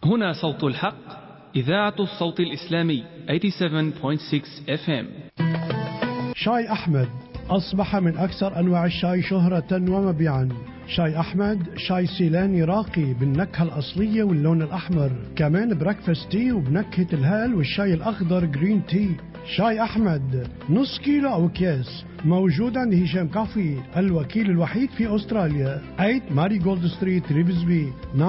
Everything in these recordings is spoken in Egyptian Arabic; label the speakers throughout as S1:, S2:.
S1: هنا صوت الحق إذاعة الصوت الإسلامي 87.6 FM
S2: شاي أحمد أصبح من أكثر أنواع الشاي شهرة ومبيعا شاي أحمد شاي سيلاني راقي بالنكهة الأصلية واللون الأحمر كمان بريكفاست تي وبنكهة الهال والشاي الأخضر جرين تي شاي أحمد نص كيلو أو أكياس موجود عند هشام كافي الوكيل الوحيد في أستراليا 8 ماري جولد ستريت ريفزبي 9750-7938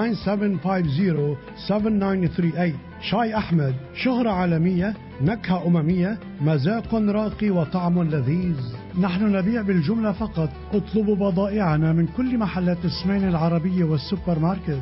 S2: شاي أحمد شهرة عالمية نكهة أممية مذاق راقي وطعم لذيذ نحن نبيع بالجملة فقط اطلبوا بضائعنا من كل محلات السمين العربية والسوبر ماركت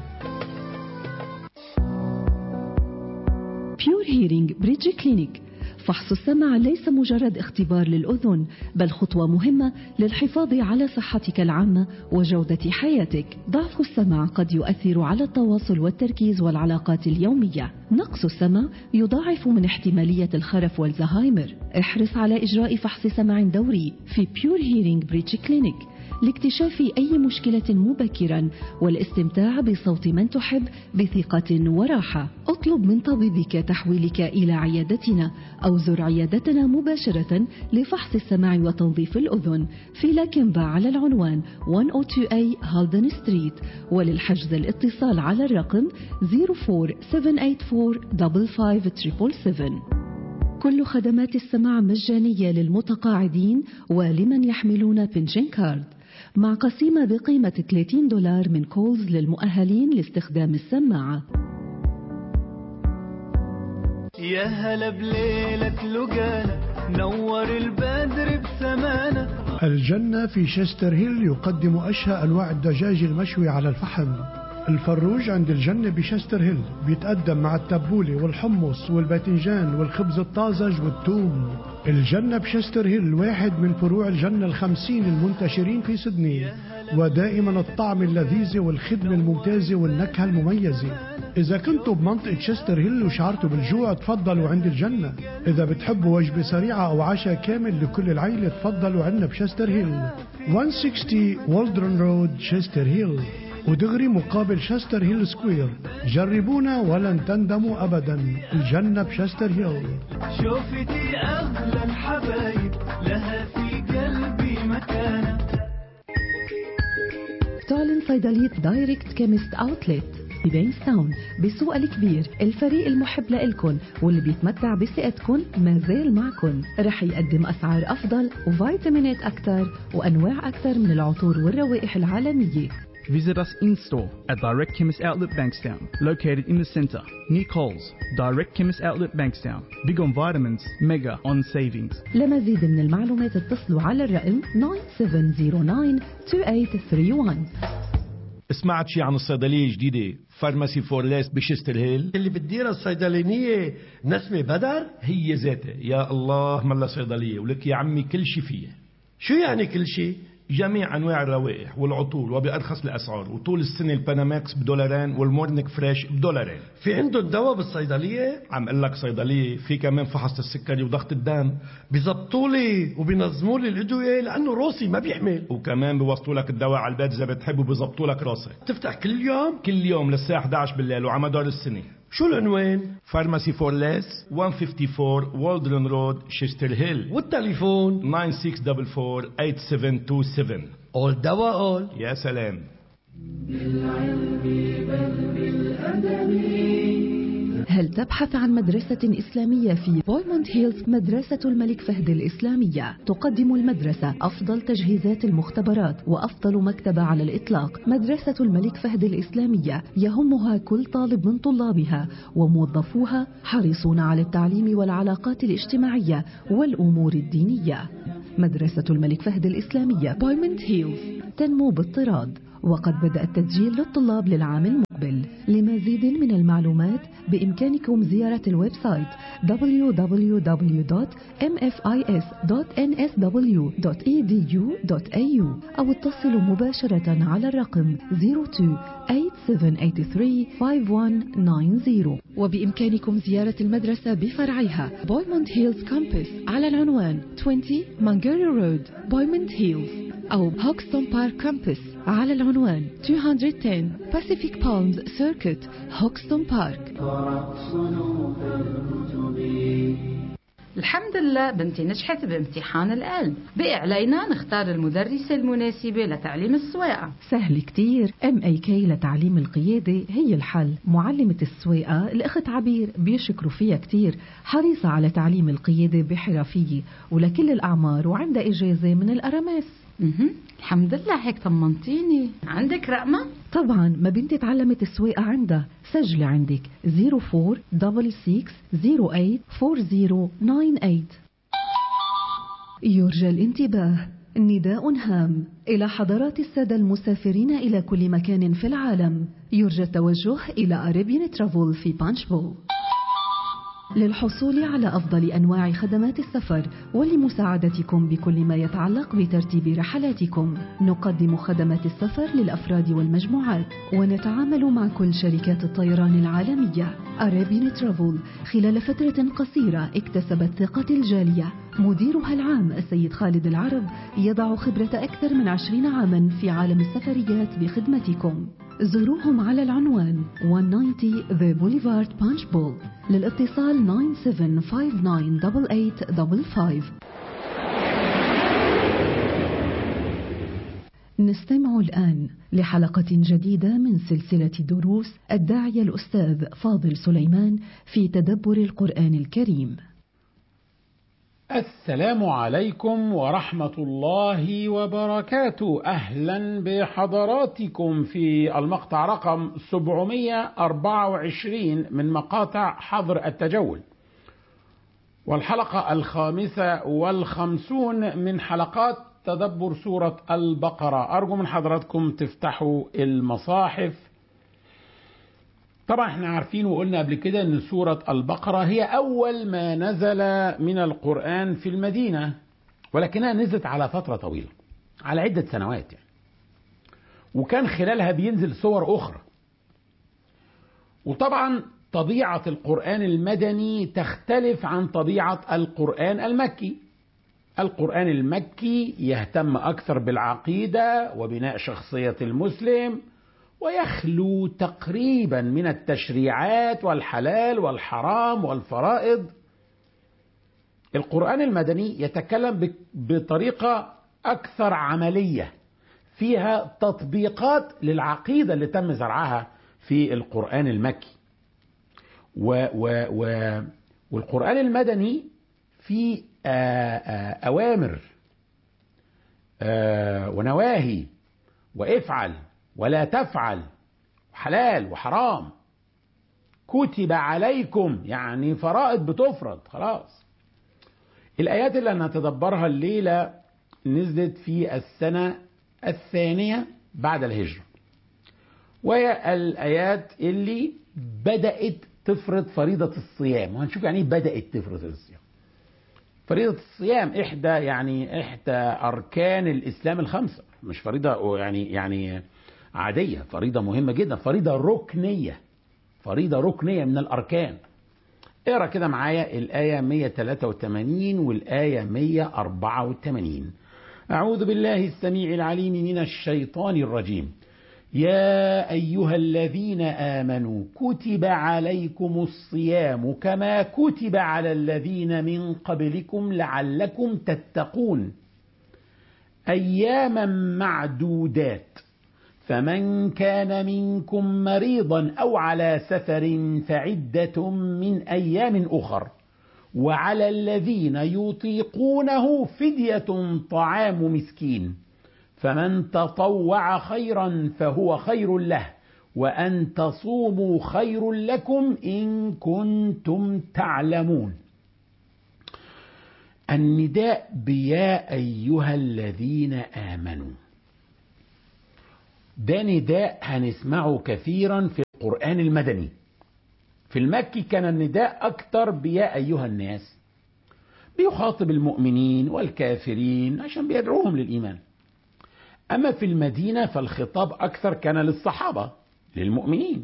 S3: بيور هيرينج بريدج كلينيك فحص السمع ليس مجرد اختبار للأذن بل خطوة مهمة للحفاظ على صحتك العامة وجودة حياتك ضعف السمع قد يؤثر على التواصل والتركيز والعلاقات اليومية نقص السمع يضاعف من احتمالية الخرف والزهايمر احرص على إجراء فحص سمع دوري في بيور هيرينج بريتش كلينيك لاكتشاف أي مشكلة مبكرا والاستمتاع بصوت من تحب بثقة وراحة اطلب من طبيبك تحويلك إلى عيادتنا أو زر عيادتنا مباشرة لفحص السمع وتنظيف الأذن في لاكنبا على العنوان 102A هالدن ستريت وللحجز الاتصال على الرقم 04784 كل خدمات السماع مجانية للمتقاعدين ولمن يحملون بنشن كارد مع قسيمة بقيمة 30 دولار من كولز للمؤهلين لاستخدام السماعة
S4: يا هلا بليلة لقانا نور البدر بسمانا
S2: الجنة في شستر هيل يقدم أشهى أنواع الدجاج المشوي على الفحم الفروج عند الجنة بشستر هيل بيتقدم مع التبولة والحمص والباذنجان والخبز الطازج والثوم الجنة بشستر هيل واحد من فروع الجنة الخمسين المنتشرين في سدني ودائما الطعم اللذيذ والخدمة الممتازة والنكهة المميزة إذا كنتوا بمنطقة شستر هيل وشعرتوا بالجوع تفضلوا عند الجنة إذا بتحبوا وجبة سريعة أو عشاء كامل لكل العيلة تفضلوا عنا بشستر هيل 160 والدرن رود شستر هيل ودغري مقابل شستر هيل سكوير جربونا ولن تندموا أبدا الجنة بشستر هيل
S4: شوفتي أغلى الحبايب لها في قلبي مكانة
S3: تعلن صيدلية دايركت كيمست اوتلت في بينستاون بالسوق الكبير الفريق المحب لإلكن واللي بيتمتع بثقتكن ما زال معكن رح يقدم أسعار أفضل وفيتامينات أكثر وأنواع أكثر من العطور والروائح العالمية
S5: Visit us in store at Direct Chemist Outlet Bankstown, located in the centre, near Coles. Direct Chemist Outlet Bankstown. Big on vitamins, mega on savings.
S3: لمزيد من المعلومات اتصلوا على الرقم 97092831
S6: سمعت شي عن الصيدلية الجديدة فارماسي فور ليس بشستر هيل
S7: اللي بتديرها الصيدلانية نسمة بدر
S6: هي ذاتها يا الله ملا صيدلية ولك يا عمي كل شي فيها
S7: شو يعني كل شيء
S6: جميع انواع الروائح والعطور وبارخص الاسعار وطول السنه الباناماكس بدولارين والمورنيك فريش بدولارين
S7: في عندهم دواء بالصيدلية
S6: عم اقول لك صيدليه في كمان فحص السكري وضغط الدم
S7: بيزبطوا لي وبينظموا لي الادوية لانه روسي ما بيحمل
S6: وكمان بيوصلوا لك الدواء على البيت اذا بتحب وبيظبطوا لك راسك
S7: تفتح كل يوم
S6: كل يوم للساعه 11 بالليل وعلى مدار السنه
S7: شو العنوان
S6: فارماسي فور ليس 154 والدرن رود شيستر هيل
S7: والتليفون
S6: 9644
S7: اول دواء اول
S6: يا سلام
S3: هل تبحث عن مدرسة إسلامية في بويموند هيلز مدرسة الملك فهد الإسلامية تقدم المدرسة أفضل تجهيزات المختبرات وأفضل مكتبة على الإطلاق مدرسة الملك فهد الإسلامية يهمها كل طالب من طلابها وموظفوها حريصون على التعليم والعلاقات الاجتماعية والأمور الدينية مدرسة الملك فهد الإسلامية بويموند هيلز تنمو باضطراد وقد بدأ التسجيل للطلاب للعام المقبل لمزيد من المعلومات بإمكانكم زيارة الويب سايت www.mfis.nsw.edu.au أو اتصلوا مباشرة على الرقم 02-8783-5190 وبإمكانكم زيارة المدرسة بفرعها بويموند هيلز كامبس على العنوان 20 مانجيري رود بويموند هيلز أو هوكستون بارك كامبس على العنوان 210 Pacific Palms Circuit هوكستون بارك
S8: الحمد لله بنتي نجحت بامتحان العلم بقي علينا نختار المدرسة المناسبة لتعليم السواقة
S3: سهل كتير ام اي كي لتعليم القيادة هي الحل معلمة السواقة الأخت عبير بيشكروا فيها كتير حريصة على تعليم القيادة بحرفية ولكل الأعمار وعندها إجازة من الأرامس
S8: مهم. الحمد لله هيك طمنتيني عندك رقمة؟
S3: طبعا ما بنتي تعلمت السواقة عندها سجلي عندك 0466084098 يرجى الانتباه نداء هام إلى حضرات السادة المسافرين إلى كل مكان في العالم يرجى التوجه إلى أريبيان ترافل في بانشبو للحصول على أفضل أنواع خدمات السفر ولمساعدتكم بكل ما يتعلق بترتيب رحلاتكم نقدم خدمات السفر للأفراد والمجموعات ونتعامل مع كل شركات الطيران العالمية أرابين ترافل خلال فترة قصيرة اكتسبت ثقة الجالية مديرها العام السيد خالد العرب يضع خبرة أكثر من عشرين عاما في عالم السفريات بخدمتكم زوروهم على العنوان 190 The Boulevard Punch Bowl للاتصال 97598855 نستمع الآن لحلقة جديدة من سلسلة دروس الداعية الأستاذ فاضل سليمان في تدبر القرآن الكريم
S9: السلام عليكم ورحمة الله وبركاته أهلا بحضراتكم في المقطع رقم 724 من مقاطع حظر التجول والحلقة الخامسة والخمسون من حلقات تدبر سورة البقرة أرجو من حضراتكم تفتحوا المصاحف طبعا احنا عارفين وقلنا قبل كده ان سورة البقرة هي اول ما نزل من القرآن في المدينة ولكنها نزلت على فترة طويلة على عدة سنوات يعني وكان خلالها بينزل سور اخرى وطبعا طبيعة القرآن المدني تختلف عن طبيعة القرآن المكي القرآن المكي يهتم أكثر بالعقيدة وبناء شخصية المسلم ويخلو تقريبا من التشريعات والحلال والحرام والفرائض القرآن المدني يتكلم بطريقة أكثر عملية فيها تطبيقات للعقيدة اللي تم زرعها في القرآن المكي و و و والقرآن المدني في أوامر ونواهي وافعل ولا تفعل حلال وحرام كتب عليكم يعني فرائض بتفرض خلاص الآيات اللي هنتدبرها الليلة نزلت في السنة الثانية بعد الهجرة وهي الآيات اللي بدأت تفرض فريضة الصيام وهنشوف يعني بدأت تفرض الصيام فريضة الصيام إحدى يعني إحدى أركان الإسلام الخمسة مش فريضة يعني يعني عادية فريضة مهمة جدا فريضة ركنية فريضة ركنية من الأركان اقرا كده معايا الآية 183 والآية 184 أعوذ بالله السميع العليم من الشيطان الرجيم يا أيها الذين آمنوا كتب عليكم الصيام كما كتب على الذين من قبلكم لعلكم تتقون أياما معدودات فمن كان منكم مريضا او على سفر فعده من ايام اخر وعلى الذين يطيقونه فديه طعام مسكين فمن تطوع خيرا فهو خير له وان تصوموا خير لكم ان كنتم تعلمون النداء بيا ايها الذين امنوا ده نداء هنسمعه كثيرا في القرآن المدني في المكي كان النداء أكثر بيا أيها الناس بيخاطب المؤمنين والكافرين عشان بيدعوهم للإيمان أما في المدينة فالخطاب أكثر كان للصحابة للمؤمنين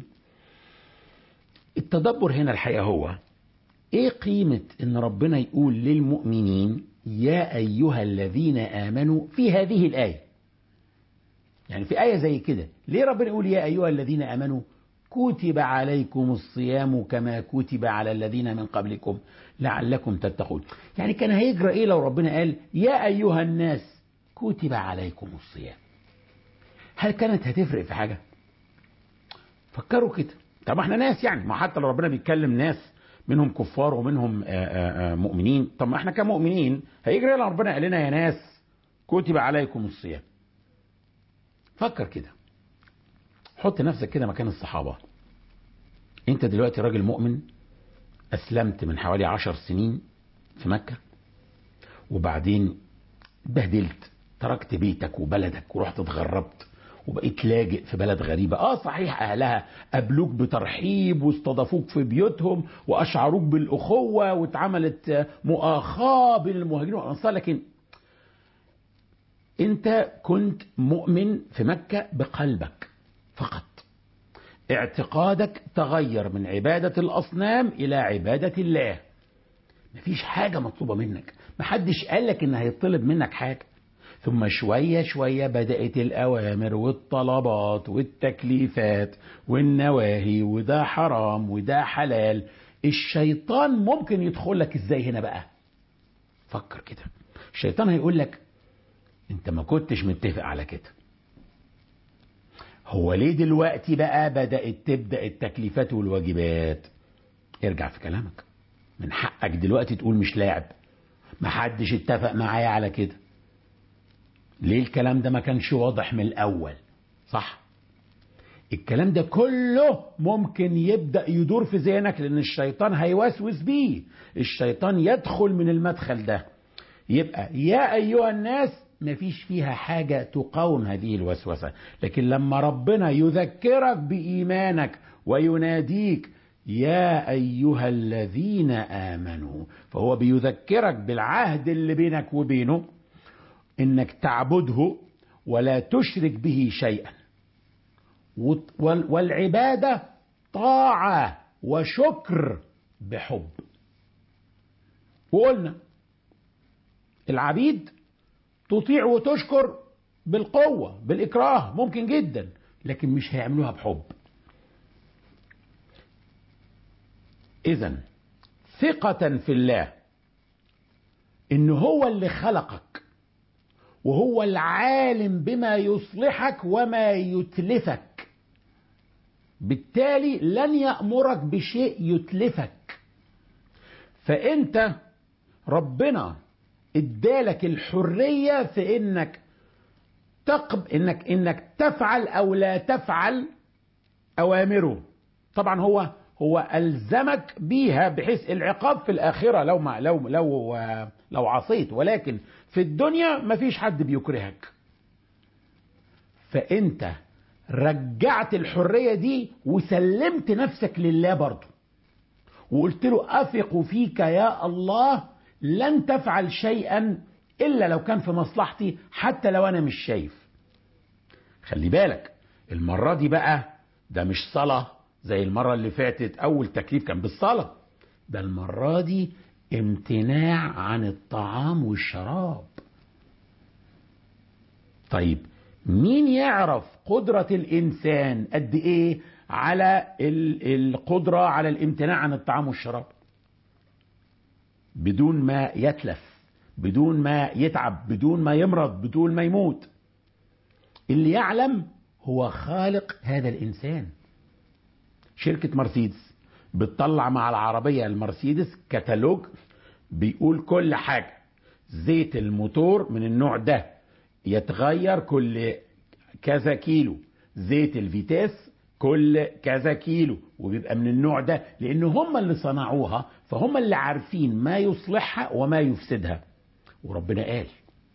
S9: التدبر هنا الحقيقة هو إيه قيمة إن ربنا يقول للمؤمنين يا أيها الذين آمنوا في هذه الآية يعني في آية زي كده ليه ربنا يقول يا أيها الذين آمنوا كتب عليكم الصيام كما كتب على الذين من قبلكم لعلكم تتقون يعني كان هيجرى ايه لو ربنا قال يا ايها الناس كتب عليكم الصيام هل كانت هتفرق في حاجه فكروا كده طب احنا ناس يعني ما حتى لو ربنا بيتكلم ناس منهم كفار ومنهم آآ آآ مؤمنين طب ما احنا كمؤمنين هيجري لو ربنا قال لنا يا ناس كتب عليكم الصيام فكر كده حط نفسك كده مكان الصحابة انت دلوقتي راجل مؤمن اسلمت من حوالي عشر سنين في مكة وبعدين اتبهدلت تركت بيتك وبلدك ورحت اتغربت وبقيت لاجئ في بلد غريبة اه صحيح اهلها قابلوك بترحيب واستضافوك في بيوتهم واشعروك بالاخوة واتعملت مؤاخاة بين المهاجرين والانصار لكن انت كنت مؤمن في مكة بقلبك فقط اعتقادك تغير من عبادة الأصنام إلى عبادة الله مفيش حاجة مطلوبة منك محدش قالك إن هيطلب منك حاجة ثم شوية شوية بدأت الأوامر والطلبات والتكليفات والنواهي وده حرام وده حلال الشيطان ممكن يدخل لك ازاي هنا بقى فكر كده الشيطان هيقول لك انت ما كنتش متفق على كده هو ليه دلوقتي بقى بدأت تبدأ التكليفات والواجبات ارجع في كلامك من حقك دلوقتي تقول مش لاعب محدش اتفق معايا على كده ليه الكلام ده ما كانش واضح من الأول صح الكلام ده كله ممكن يبدأ يدور في ذهنك لأن الشيطان هيوسوس بيه الشيطان يدخل من المدخل ده يبقى يا أيها الناس مفيش فيها حاجة تقاوم هذه الوسوسة لكن لما ربنا يذكرك بإيمانك ويناديك يا أيها الذين آمنوا فهو بيذكرك بالعهد اللي بينك وبينه إنك تعبده ولا تشرك به شيئا والعبادة طاعة وشكر بحب وقلنا العبيد تطيع وتشكر بالقوة بالإكراه ممكن جدا لكن مش هيعملوها بحب إذا ثقة في الله إن هو اللي خلقك وهو العالم بما يصلحك وما يتلفك بالتالي لن يأمرك بشيء يتلفك فأنت ربنا ادالك الحرية في انك تقب انك انك تفعل او لا تفعل اوامره طبعا هو هو الزمك بيها بحيث العقاب في الاخره لو ما لو لو لو عصيت ولكن في الدنيا ما فيش حد بيكرهك فانت رجعت الحريه دي وسلمت نفسك لله برضه وقلت له اثق فيك يا الله لن تفعل شيئا الا لو كان في مصلحتي حتى لو انا مش شايف خلي بالك المره دي بقى ده مش صلاه زي المره اللي فاتت اول تكليف كان بالصلاه ده المره دي امتناع عن الطعام والشراب طيب مين يعرف قدرة الإنسان قد إيه على القدرة على الامتناع عن الطعام والشراب بدون ما يتلف بدون ما يتعب بدون ما يمرض بدون ما يموت اللي يعلم هو خالق هذا الإنسان شركة مرسيدس بتطلع مع العربية المرسيدس كتالوج بيقول كل حاجة زيت الموتور من النوع ده يتغير كل كذا كيلو زيت الفيتاس كل كذا كيلو وبيبقى من النوع ده لان هم اللي صنعوها فهم اللي عارفين ما يصلحها وما يفسدها وربنا قال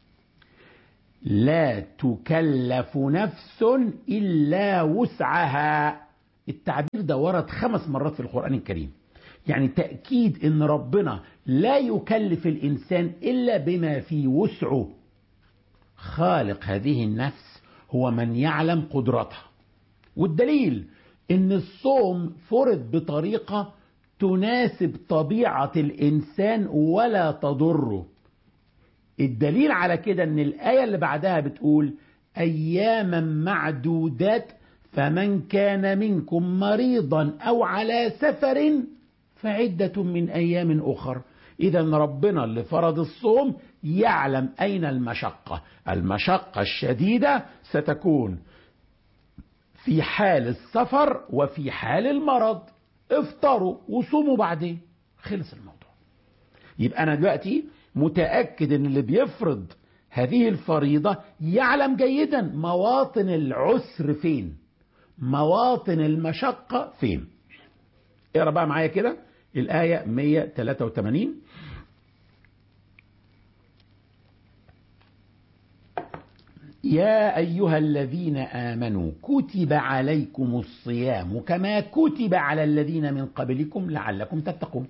S9: لا تكلف نفس الا وسعها التعبير ده ورد خمس مرات في القران الكريم يعني تاكيد ان ربنا لا يكلف الانسان الا بما في وسعه خالق هذه النفس هو من يعلم قدرتها والدليل ان الصوم فرض بطريقه تناسب طبيعه الانسان ولا تضره الدليل على كده ان الايه اللي بعدها بتقول أياما معدودات فمن كان منكم مريضا أو على سفر فعدة من أيام أخر إذا ربنا اللي فرض الصوم يعلم أين المشقة المشقة الشديدة ستكون في حال السفر وفي حال المرض افطروا وصوموا بعدين خلص الموضوع يبقى أنا دلوقتي متأكد أن اللي بيفرض هذه الفريضة يعلم جيدا مواطن العسر فين مواطن المشقة فين اقرا بقى معايا كده الآية 183 يا أيها الذين آمنوا كتب عليكم الصيام كما كتب على الذين من قبلكم لعلكم تتقون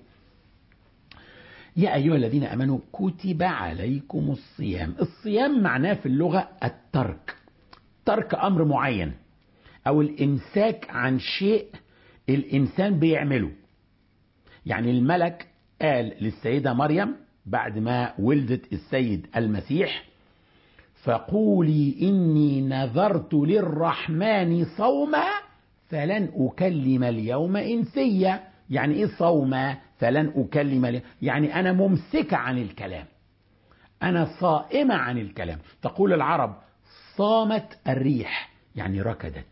S9: يا أيها الذين آمنوا كتب عليكم الصيام الصيام معناه في اللغة الترك ترك أمر معين أو الإمساك عن شيء الإنسان بيعمله يعني الملك قال للسيدة مريم بعد ما ولدت السيد المسيح فقولي إني نذرت للرحمن صوما فلن أكلم اليوم إنسيا يعني إيه صوما فلن أكلم اليوم يعني أنا ممسكة عن الكلام أنا صائمة عن الكلام تقول العرب صامت الريح يعني ركدت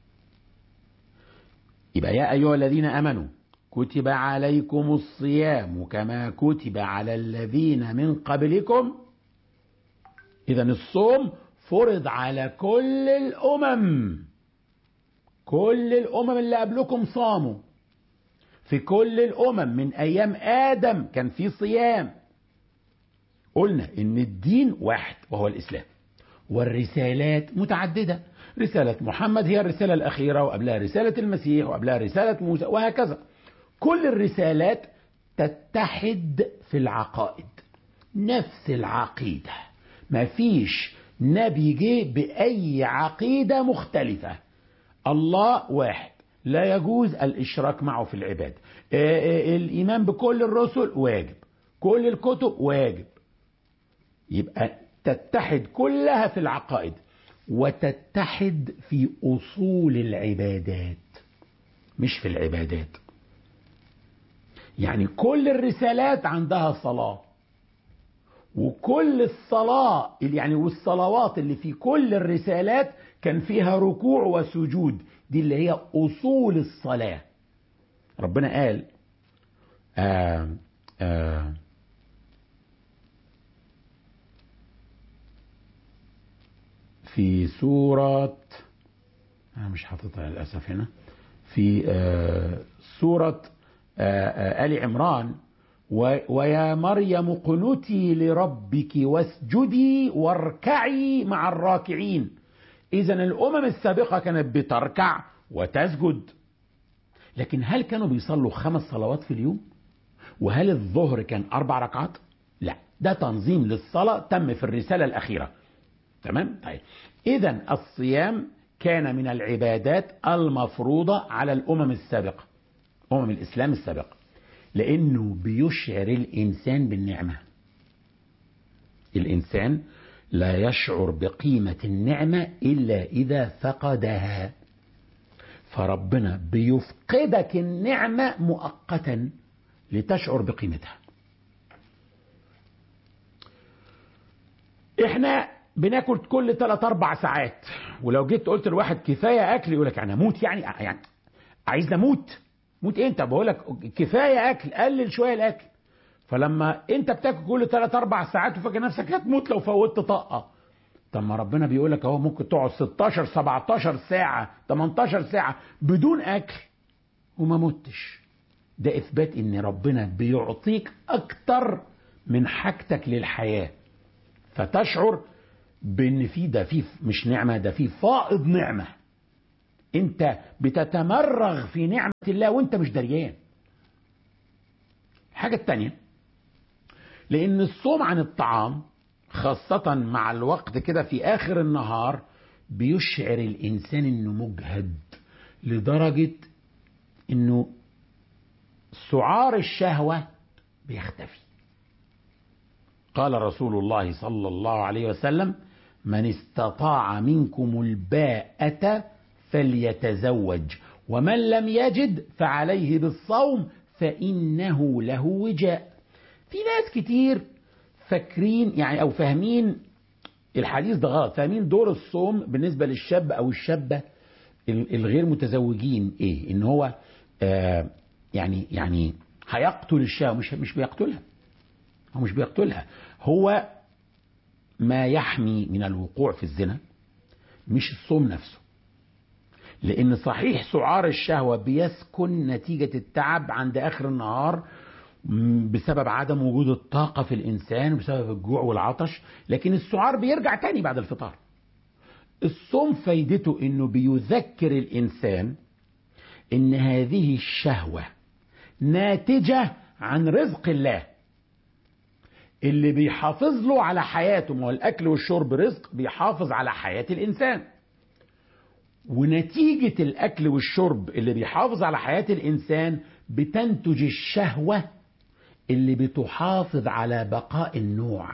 S9: يبقى يا أيها الذين آمنوا كتب عليكم الصيام كما كتب على الذين من قبلكم إذا الصوم فرض على كل الأمم كل الأمم اللي قبلكم صاموا في كل الأمم من أيام آدم كان في صيام قلنا إن الدين واحد وهو الإسلام والرسالات متعددة رسالة محمد هي الرسالة الأخيرة وقبلها رسالة المسيح وقبلها رسالة موسى وهكذا كل الرسالات تتحد في العقائد نفس العقيدة ما فيش نبي جه بأي عقيدة مختلفة الله واحد لا يجوز الإشراك معه في العبادة الإيمان بكل الرسل واجب كل الكتب واجب يبقى تتحد كلها في العقائد وتتحد في أصول العبادات مش في العبادات يعني كل الرسالات عندها صلاة وكل الصلاة يعني والصلوات اللي في كل الرسالات كان فيها ركوع وسجود دي اللي هي أصول الصلاة ربنا قال آه آه في سورة أنا مش حاططها للأسف هنا في آه سورة آه آل عمران ويا مريم قنتي لربك واسجدي واركعي مع الراكعين إذا الأمم السابقة كانت بتركع وتسجد لكن هل كانوا بيصلوا خمس صلوات في اليوم وهل الظهر كان أربع ركعات لا ده تنظيم للصلاة تم في الرسالة الأخيرة تمام طيب إذا الصيام كان من العبادات المفروضة على الأمم السابقة أمم الإسلام السابقة لأنه بيشعر الإنسان بالنعمة الإنسان لا يشعر بقيمة النعمة إلا إذا فقدها فربنا بيفقدك النعمة مؤقتا لتشعر بقيمتها احنا بناكل كل 3 4 ساعات ولو جيت قلت لواحد كفايه اكل يقول لك انا اموت يعني يعني عايز اموت موت انت بقول لك كفايه اكل قلل شويه الاكل فلما انت بتاكل كل 3 4 ساعات وفاكر نفسك هتموت لو فوتت طاقه طب ما ربنا بيقول لك اهو ممكن تقعد 16 17 ساعه 18 ساعه بدون اكل وما متش ده اثبات ان ربنا بيعطيك اكتر من حاجتك للحياه فتشعر بان في ده في مش نعمه ده في فائض نعمه انت بتتمرغ في نعمه الله وانت مش دريان الحاجه الثانيه لان الصوم عن الطعام خاصة مع الوقت كده في آخر النهار بيشعر الإنسان إنه مجهد لدرجة إنه سعار الشهوة بيختفي قال رسول الله صلى الله عليه وسلم من استطاع منكم الباءة فليتزوج ومن لم يجد فعليه بالصوم فإنه له وجاء في ناس كتير فاكرين يعني أو فاهمين الحديث ده غلط فاهمين دور الصوم بالنسبة للشاب أو الشابة الغير متزوجين إيه إن هو آه يعني يعني هيقتل الشهوة مش مش بيقتلها هو مش بيقتلها هو ما يحمي من الوقوع في الزنا مش الصوم نفسه لأن صحيح سعار الشهوة بيسكن نتيجة التعب عند آخر النهار بسبب عدم وجود الطاقة في الإنسان بسبب الجوع والعطش لكن السعار بيرجع تاني بعد الفطار الصوم فايدته انه بيذكر الانسان ان هذه الشهوة ناتجة عن رزق الله اللي بيحافظ له على حياته ما هو الاكل والشرب رزق بيحافظ على حياة الانسان ونتيجة الاكل والشرب اللي بيحافظ على حياة الانسان بتنتج الشهوة اللي بتحافظ على بقاء النوع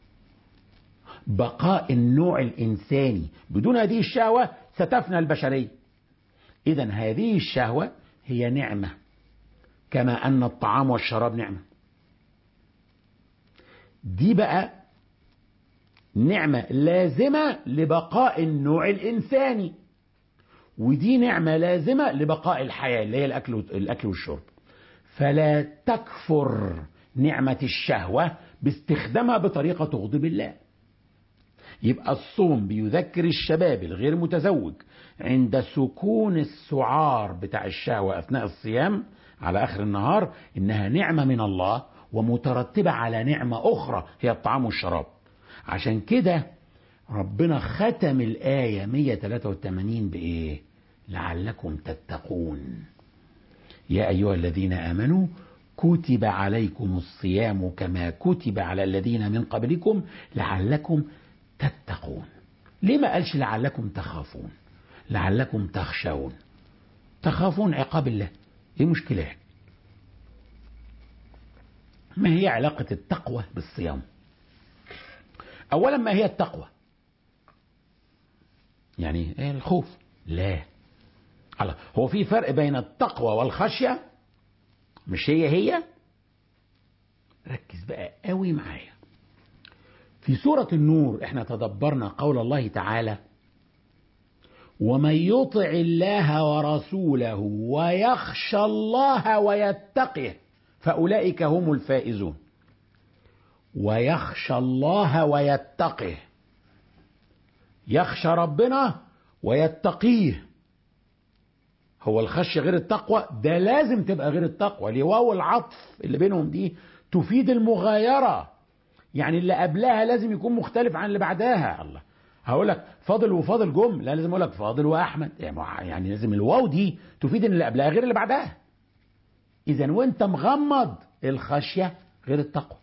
S9: بقاء النوع الإنساني بدون هذه الشهوة ستفنى البشرية إذا هذه الشهوة هي نعمة كما أن الطعام والشراب نعمة دي بقى نعمة لازمة لبقاء النوع الإنساني ودي نعمة لازمة لبقاء الحياة اللي هي الأكل الأكل والشرب فلا تكفر نعمة الشهوة باستخدامها بطريقة تغضب الله يبقى الصوم بيذكر الشباب الغير متزوج عند سكون السعار بتاع الشهوة أثناء الصيام على آخر النهار إنها نعمة من الله ومترتبة على نعمة أخرى هي الطعام والشراب عشان كده ربنا ختم الآية 183 بإيه لعلكم تتقون يا أيها الذين آمنوا كتب عليكم الصيام كما كتب على الذين من قبلكم لعلكم تتقون ليه ما قالش لعلكم تخافون لعلكم تخشون تخافون عقاب الله ايه مشكلة يعني ما هي علاقة التقوى بالصيام اولا ما هي التقوى يعني ايه الخوف لا الله هو في فرق بين التقوى والخشية مش هي هي ركز بقى قوي معايا في سورة النور احنا تدبرنا قول الله تعالى ومن يطع الله ورسوله ويخشى الله ويتقه فأولئك هم الفائزون ويخشى الله ويتقه يخشى ربنا ويتقيه هو الخشية غير التقوى ده لازم تبقى غير التقوى لواو العطف اللي بينهم دي تفيد المغايرة يعني اللي قبلها لازم يكون مختلف عن اللي بعدها الله هقول لك فاضل وفاضل جم لا لازم اقول لك فاضل واحمد يعني لازم الواو دي تفيد ان اللي قبلها غير اللي بعدها اذا وانت مغمض الخشيه غير التقوى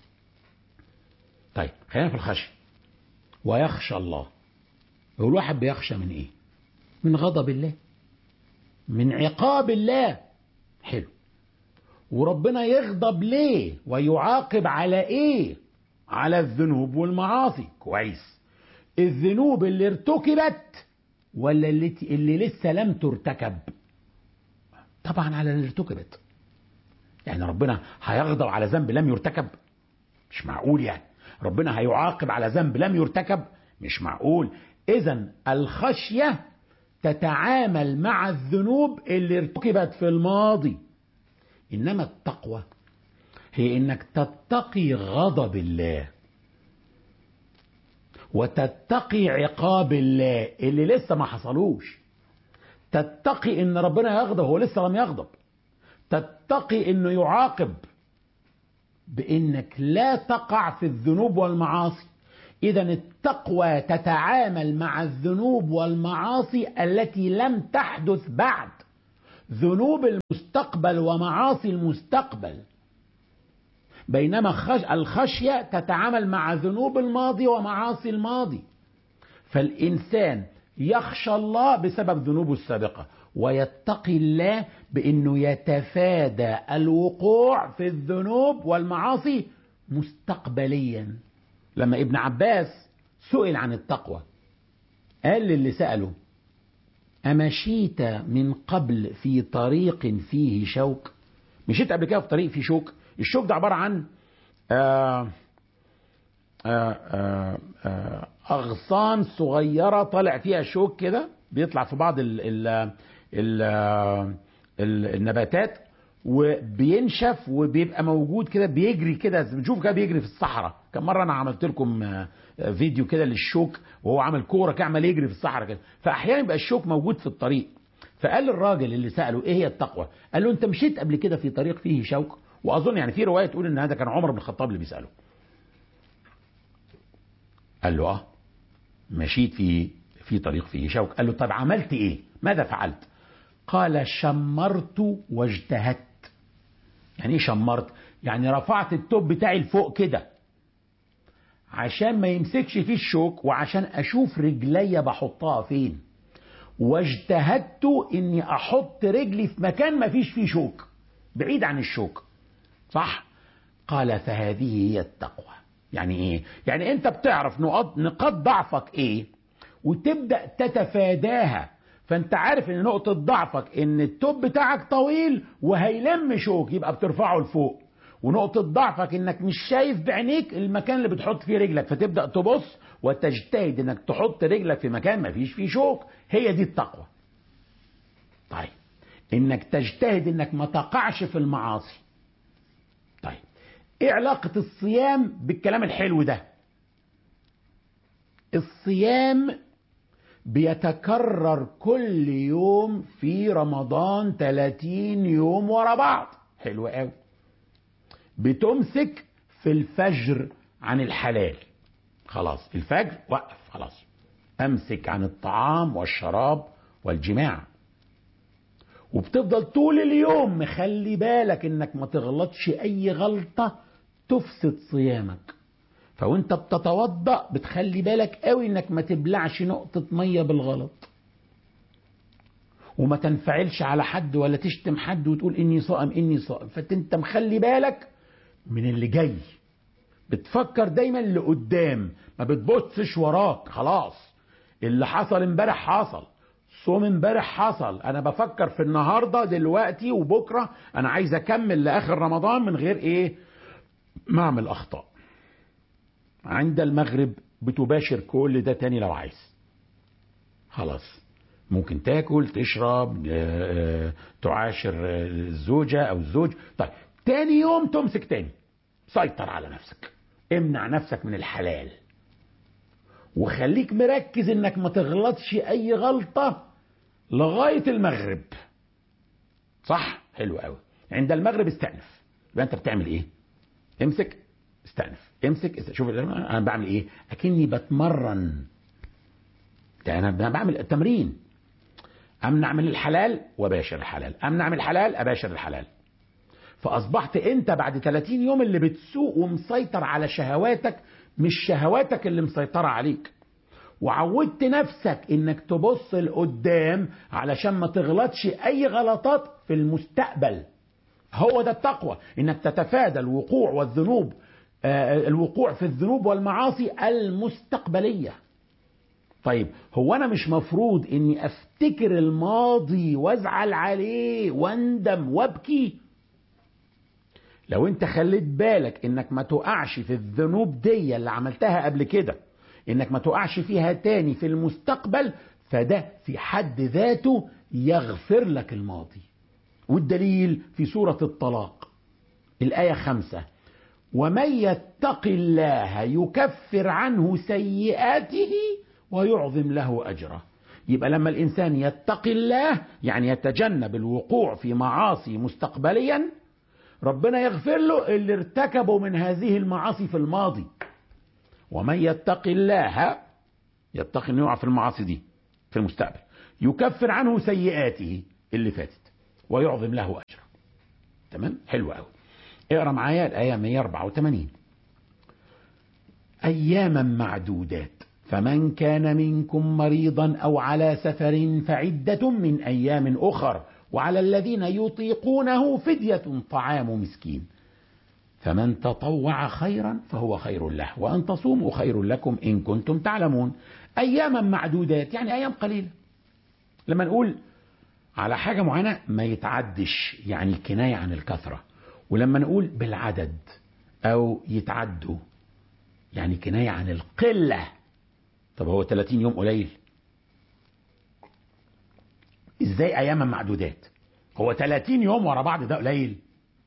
S9: طيب خلينا في الخشيه ويخشى الله هو الواحد بيخشى من ايه من غضب الله من عقاب الله حلو وربنا يغضب ليه ويعاقب على ايه على الذنوب والمعاصي كويس الذنوب اللي ارتكبت ولا اللي, اللي لسه لم ترتكب طبعا على اللي ارتكبت يعني ربنا هيغضب على ذنب لم يرتكب مش معقول يعني ربنا هيعاقب على ذنب لم يرتكب مش معقول اذا الخشيه تتعامل مع الذنوب اللي ارتكبت في الماضي انما التقوى هي انك تتقي غضب الله وتتقي عقاب الله اللي لسه ما حصلوش تتقي ان ربنا يغضب هو لسه لم يغضب تتقي انه يعاقب بانك لا تقع في الذنوب والمعاصي اذا التقوى تتعامل مع الذنوب والمعاصي التي لم تحدث بعد ذنوب المستقبل ومعاصي المستقبل بينما الخشية تتعامل مع ذنوب الماضي ومعاصي الماضي فالإنسان يخشى الله بسبب ذنوبه السابقة ويتقي الله بأنه يتفادى الوقوع في الذنوب والمعاصي مستقبليا لما ابن عباس سئل عن التقوى قال للي سأله أمشيت من قبل في طريق فيه شوك مشيت قبل كده في طريق فيه شوك الشوك ده عبارة عن آه آه آه آه أغصان صغيرة طالع فيها شوك كده بيطلع في بعض ال ال ال ال النباتات وبينشف وبيبقى موجود كده بيجري كده بنشوف كده بيجري في الصحراء كم مره انا عملت لكم آه، آه، فيديو كده للشوك وهو عامل كوره كده عمال يجري في الصحراء كده فاحيانا يبقى الشوك موجود في الطريق فقال الراجل اللي ساله ايه هي التقوى قال له انت مشيت قبل كده في طريق فيه شوك واظن يعني في روايه تقول ان هذا كان عمر بن الخطاب اللي بيساله قال له اه مشيت في في طريق فيه شوك قال له طب عملت ايه ماذا فعلت قال شمرت واجتهدت يعني ايه شمرت يعني رفعت التوب بتاعي لفوق كده عشان ما يمسكش فيه الشوك وعشان اشوف رجليا بحطها فين واجتهدت اني احط رجلي في مكان ما فيش فيه شوك بعيد عن الشوك صح قال فهذه هي التقوى يعني ايه يعني انت بتعرف نقاط نقاط ضعفك ايه وتبدا تتفاداها فانت عارف ان نقطه ضعفك ان التوب بتاعك طويل وهيلم شوك يبقى بترفعه لفوق ونقطة ضعفك انك مش شايف بعينيك المكان اللي بتحط فيه رجلك فتبدأ تبص وتجتهد انك تحط رجلك في مكان ما فيش فيه شوك هي دي التقوى طيب انك تجتهد انك ما تقعش في المعاصي طيب ايه علاقة الصيام بالكلام الحلو ده الصيام بيتكرر كل يوم في رمضان 30 يوم ورا بعض حلو قوي بتمسك في الفجر عن الحلال خلاص الفجر وقف خلاص امسك عن الطعام والشراب والجماع وبتفضل طول اليوم مخلي بالك انك ما تغلطش اي غلطة تفسد صيامك فوانت بتتوضأ بتخلي بالك قوي انك ما تبلعش نقطة مية بالغلط وما تنفعلش على حد ولا تشتم حد وتقول اني صائم اني صائم فانت مخلي بالك من اللي جاي بتفكر دايما لقدام ما بتبصش وراك خلاص اللي حصل امبارح حصل صوم امبارح حصل انا بفكر في النهارده دلوقتي وبكره انا عايز اكمل لاخر رمضان من غير ايه ما اعمل اخطاء عند المغرب بتباشر كل ده تاني لو عايز خلاص ممكن تاكل تشرب آه، آه، تعاشر آه، الزوجة أو الزوج طيب تاني يوم تمسك تاني سيطر على نفسك امنع نفسك من الحلال وخليك مركز انك ما تغلطش اي غلطة لغاية المغرب صح حلو قوي عند المغرب استأنف يبقى انت بتعمل ايه امسك استأنف امسك است- شوف انا بعمل ايه اكني بتمرن ده انا ب- بعمل التمرين امنع من الحلال وباشر الحلال امنع من الحلال اباشر الحلال فاصبحت انت بعد 30 يوم اللي بتسوق ومسيطر على شهواتك مش شهواتك اللي مسيطرة عليك وعودت نفسك انك تبص لقدام علشان ما تغلطش اي غلطات في المستقبل هو ده التقوى انك تتفادى الوقوع والذنوب آه، الوقوع في الذنوب والمعاصي المستقبلية طيب هو انا مش مفروض اني افتكر الماضي وازعل عليه واندم وابكي لو انت خليت بالك انك ما تقعش في الذنوب دي اللي عملتها قبل كده انك ما تقعش فيها تاني في المستقبل فده في حد ذاته يغفر لك الماضي والدليل في سورة الطلاق الآية خمسة ومن يتق الله يكفر عنه سيئاته ويعظم له أجره يبقى لما الإنسان يتقي الله يعني يتجنب الوقوع في معاصي مستقبليا ربنا يغفر له اللي ارتكبوا من هذه المعاصي في الماضي ومن يتق الله يتقي انه يقع في المعاصي دي في المستقبل يكفر عنه سيئاته اللي فاتت ويعظم له اجره تمام حلو قوي اقرا معايا الايه 184 اياما معدودات فمن كان منكم مريضا او على سفر فعده من ايام اخر وعلى الذين يطيقونه فديه طعام مسكين فمن تطوع خيرا فهو خير له وأن تصوموا خير لكم إن كنتم تعلمون أياما معدودات يعني أيام قليلة لما نقول على حاجة معينة ما يتعدش يعني كناية عن الكثرة ولما نقول بالعدد أو يتعدوا يعني كناية عن القلة طب هو 30 يوم قليل ازاي اياما معدودات هو 30 يوم ورا بعض ده قليل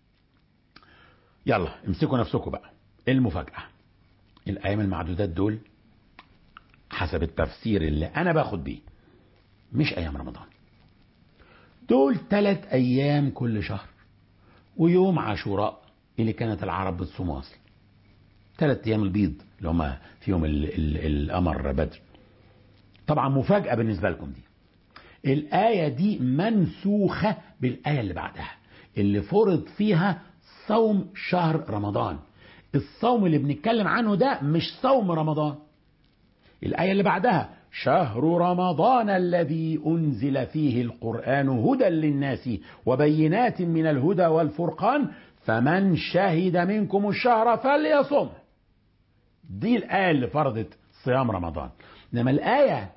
S9: يلا امسكوا نفسكم بقى المفاجأة الايام المعدودات دول حسب التفسير اللي انا باخد بيه مش ايام رمضان دول ثلاث ايام كل شهر ويوم عاشوراء اللي كانت العرب بتصومه اصلا ثلاث ايام البيض اللي هم فيهم ال ال القمر بدر طبعا مفاجأة بالنسبة لكم دي الآية دي منسوخة بالآية اللي بعدها اللي فرض فيها صوم شهر رمضان الصوم اللي بنتكلم عنه ده مش صوم رمضان الآية اللي بعدها شهر رمضان الذي أنزل فيه القرآن هدى للناس وبينات من الهدى والفرقان فمن شهد منكم الشهر فليصم دي الآية اللي فرضت صيام رمضان إنما الآية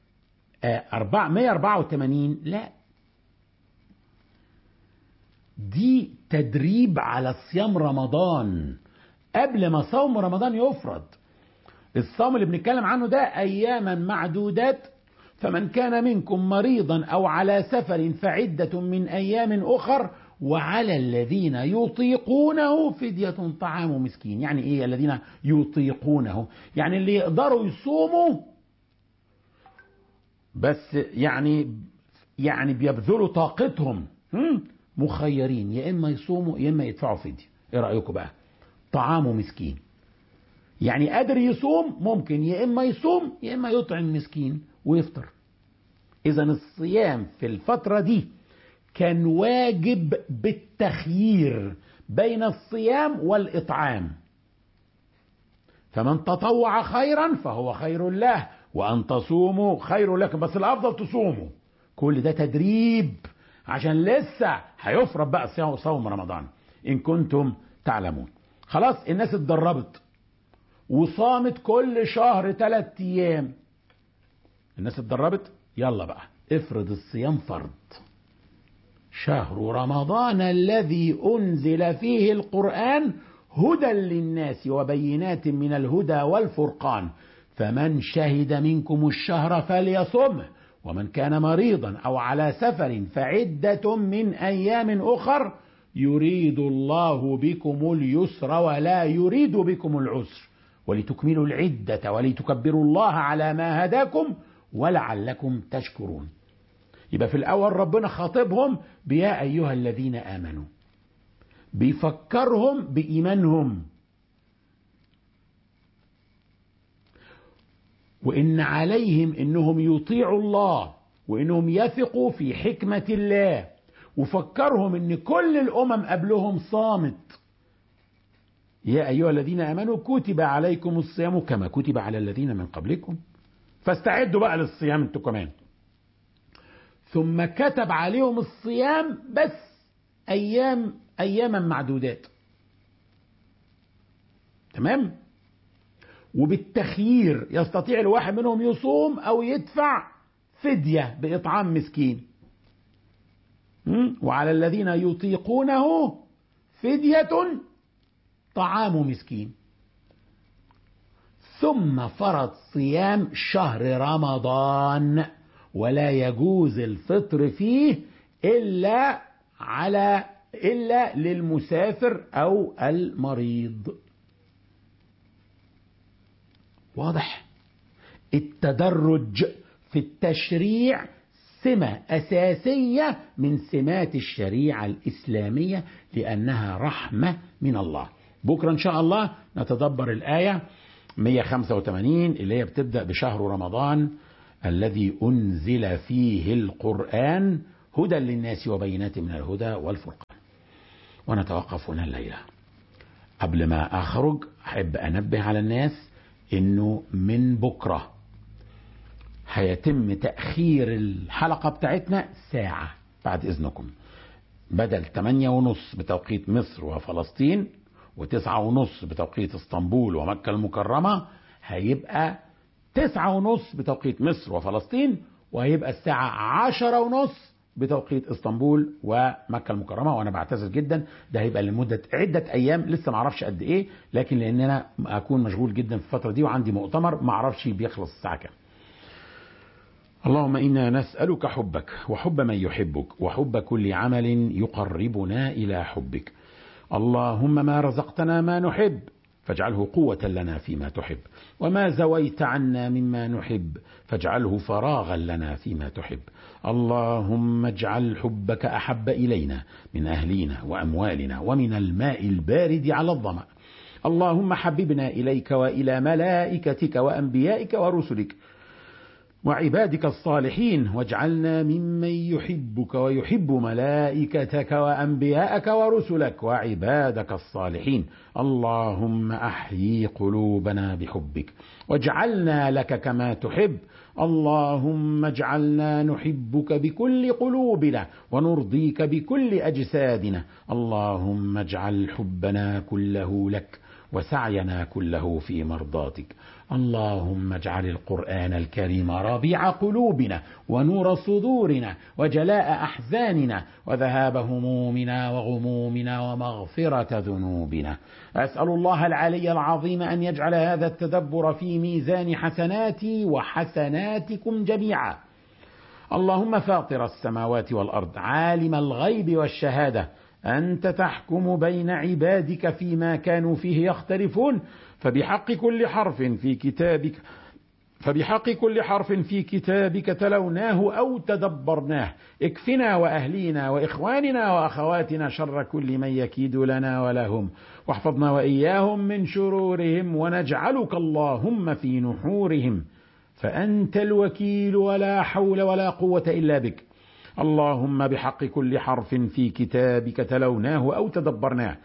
S9: 484 لا دي تدريب على صيام رمضان قبل ما صوم رمضان يفرض الصوم اللي بنتكلم عنه ده أياما معدودات فمن كان منكم مريضا أو على سفر فعدة من أيام أخر وعلى الذين يطيقونه فدية طعام مسكين يعني إيه الذين يطيقونه يعني اللي يقدروا يصوموا بس يعني يعني بيبذلوا طاقتهم مخيرين يا اما يصوموا يا اما يدفعوا فدية ايه رايكم بقى طعامه مسكين يعني قادر يصوم ممكن يا اما يصوم يا اما يطعم مسكين ويفطر اذا الصيام في الفتره دي كان واجب بالتخيير بين الصيام والاطعام فمن تطوع خيرا فهو خير له وأن تصوموا خير لكم بس الأفضل تصوموا كل ده تدريب عشان لسه هيفرض بقى صيام صوم رمضان إن كنتم تعلمون خلاص الناس اتدربت وصامت كل شهر ثلاث أيام الناس اتدربت يلا بقى افرض الصيام فرض شهر رمضان الذي أنزل فيه القرآن هدى للناس وبينات من الهدى والفرقان فمن شهد منكم الشهر فليصم ومن كان مريضا او على سفر فعده من ايام اخر يريد الله بكم اليسر ولا يريد بكم العسر ولتكملوا العده ولتكبروا الله على ما هداكم ولعلكم تشكرون يبقى في الاول ربنا خاطبهم بيا ايها الذين امنوا بيفكرهم بايمانهم وإن عليهم إنهم يطيعوا الله وإنهم يثقوا في حكمة الله وفكرهم إن كل الأمم قبلهم صامت يا أيها الذين آمنوا كتب عليكم الصيام كما كتب على الذين من قبلكم فاستعدوا بقى للصيام انتوا كمان ثم كتب عليهم الصيام بس أيام أياما معدودات تمام وبالتخيير يستطيع الواحد منهم يصوم او يدفع فديه باطعام مسكين وعلى الذين يطيقونه فديه طعام مسكين ثم فرض صيام شهر رمضان ولا يجوز الفطر فيه الا على الا للمسافر او المريض واضح التدرج في التشريع سمة أساسية من سمات الشريعة الإسلامية لأنها رحمة من الله بكرة إن شاء الله نتدبر الآية 185 اللي هي بتبدأ بشهر رمضان الذي أنزل فيه القرآن هدى للناس وبينات من الهدى والفرقان ونتوقف هنا الليلة قبل ما أخرج أحب أنبه على الناس انه من بكرة هيتم تأخير الحلقة بتاعتنا ساعة بعد اذنكم بدل 8 ونص بتوقيت مصر وفلسطين وتسعة ونص بتوقيت اسطنبول ومكة المكرمة هيبقى تسعة ونص بتوقيت مصر وفلسطين وهيبقى الساعة عشرة ونص بتوقيت اسطنبول ومكة المكرمة وانا بعتذر جدا ده هيبقى لمدة عدة ايام لسه ما اعرفش قد ايه لكن لان انا اكون مشغول جدا في الفترة دي وعندي مؤتمر ما اعرفش بيخلص الساعة كام اللهم انا نسالك حبك وحب من يحبك وحب كل عمل يقربنا الى حبك اللهم ما رزقتنا ما نحب فاجعله قوة لنا فيما تحب وما زويت عنا مما نحب فاجعله فراغا لنا فيما تحب اللهم اجعل حبك أحب إلينا من أهلينا وأموالنا ومن الماء البارد على الظمأ اللهم حببنا إليك وإلى ملائكتك وأنبيائك ورسلك وعبادك الصالحين واجعلنا ممن يحبك ويحب ملائكتك وانبياءك ورسلك وعبادك الصالحين اللهم احيي قلوبنا بحبك واجعلنا لك كما تحب اللهم اجعلنا نحبك بكل قلوبنا ونرضيك بكل اجسادنا اللهم اجعل حبنا كله لك وسعينا كله في مرضاتك اللهم اجعل القرآن الكريم ربيع قلوبنا ونور صدورنا وجلاء أحزاننا وذهاب همومنا وغمومنا ومغفرة ذنوبنا أسأل الله العلي العظيم أن يجعل هذا التدبر في ميزان حسناتي وحسناتكم جميعا اللهم فاطر السماوات والأرض عالم الغيب والشهادة أنت تحكم بين عبادك فيما كانوا فيه يختلفون فبحق كل حرف في كتابك فبحق كل حرف في كتابك تلوناه أو تدبرناه اكفنا وأهلينا وإخواننا وأخواتنا شر كل من يكيد لنا ولهم واحفظنا وإياهم من شرورهم ونجعلك اللهم في نحورهم فأنت الوكيل ولا حول ولا قوة إلا بك اللهم بحق كل حرف في كتابك تلوناه أو تدبرناه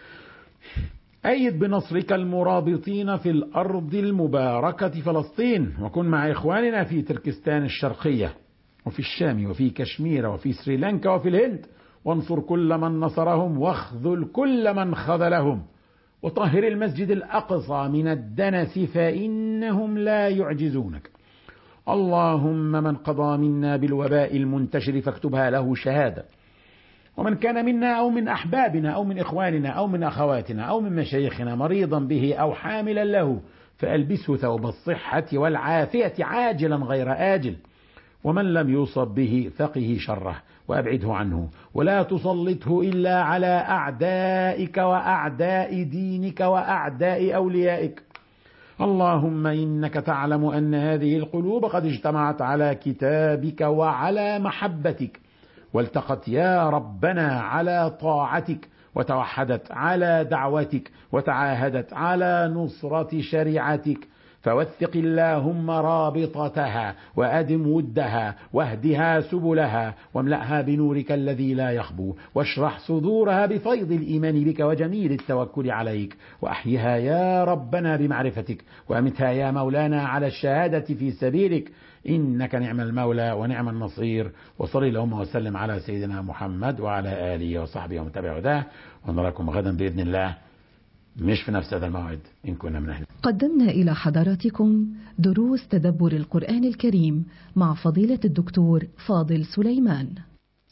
S9: أيد بنصرك المرابطين في الأرض المباركة فلسطين وكن مع إخواننا في تركستان الشرقية وفي الشام وفي كشمير وفي سريلانكا وفي الهند وانصر كل من نصرهم واخذل كل من خذلهم وطهر المسجد الأقصى من الدنس فإنهم لا يعجزونك اللهم من قضى منا بالوباء المنتشر فاكتبها له شهاده ومن كان منا او من احبابنا او من اخواننا او من اخواتنا او من مشايخنا مريضا به او حاملا له فالبسه ثوب الصحه والعافيه عاجلا غير اجل ومن لم يصب به فقه شره وابعده عنه ولا تسلطه الا على اعدائك واعداء دينك واعداء اوليائك اللهم انك تعلم ان هذه القلوب قد اجتمعت على كتابك وعلى محبتك والتقت يا ربنا على طاعتك وتوحدت على دعوتك وتعاهدت على نصره شريعتك فوثق اللهم رابطتها وادم ودها واهدها سبلها واملاها بنورك الذي لا يخبو واشرح صدورها بفيض الايمان بك وجميل التوكل عليك واحيها يا ربنا بمعرفتك وامتها يا مولانا على الشهاده في سبيلك انك نعم المولى ونعم النصير وصل اللهم وسلم على سيدنا محمد وعلى اله وصحبه ومن تبع هداه ونراكم غدا باذن الله مش في نفس هذا الموعد إن كنا من أهل
S3: قدمنا إلى حضراتكم دروس تدبر القرآن الكريم مع فضيلة الدكتور فاضل سليمان